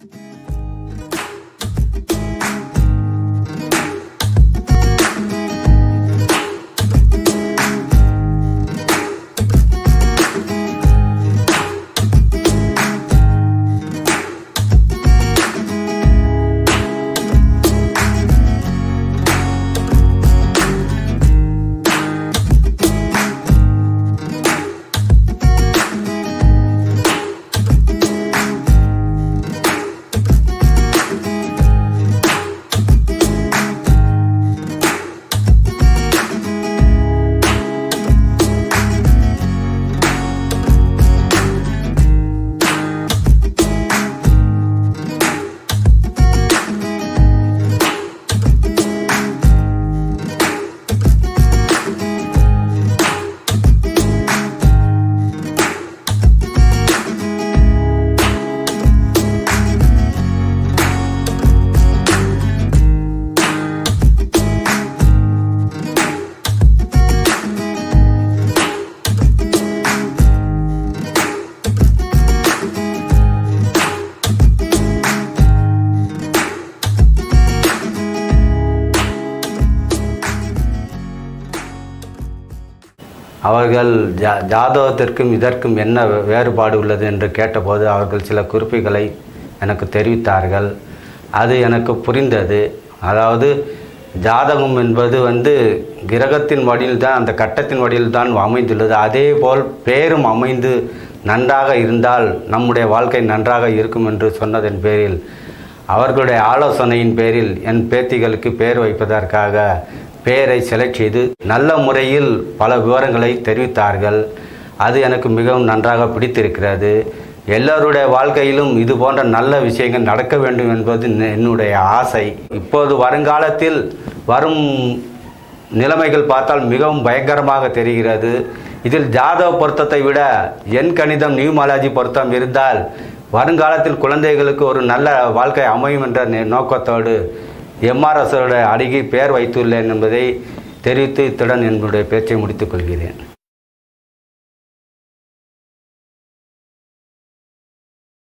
அவர்கள் ஜா ஜாதகத்திற்கும் இதற்கும் என்ன வே- வேறுபாடு உள்ளது என்று கேட்டபோது அவர்கள் சில குறிப்புகளை எனக்கு தெரிவித்தார்கள் அது எனக்கு புரிந்தது அதாவது ஜாதகம் என்பது வந்து கிரகத்தின் வடியில் தான் அந்த கட்டத்தின் வடியில் தான் அமைந்துள்ளது அதே போல் பேரும் அமைந்து நன்றாக இருந்தால் நம்முடைய வாழ்க்கை நன்றாக இருக்கும் என்று சொன்னதன் பேரில் அவர்களுடைய ஆலோசனையின் பேரில் என் பேத்திகளுக்கு பெயர் வைப்பதற்காக பெயரை செலக்ட் செய்து நல்ல முறையில் பல விவரங்களை தெரிவித்தார்கள் அது எனக்கு மிகவும் நன்றாக பிடித்திருக்கிறது எல்லோருடைய வாழ்க்கையிலும் இது போன்ற நல்ல விஷயங்கள் நடக்க வேண்டும் என்பது ந- என்னுடைய ஆசை இப்போது வருங்காலத்தில் வரும் நிலைமைகள் பார்த்தால் மிகவும் பயங்கரமாக தெரிகிறது இதில் ஜாதக பொருத்தத்தை விட எண் கணிதம் நியூமாலஜி பொருத்தம் இருந்தால் வருங்காலத்தில் குழந்தைகளுக்கு ஒரு நல்ல வாழ்க்கை அமையும் என்ற நே- நோக்கத்தோடு எம்ஆர்எஸோட அருகே பெயர் வைத்துள்ளேன் என்பதை தெரிவித்து இத்துடன் என்னுடைய பேச்சை முடித்துக் கொள்கிறேன்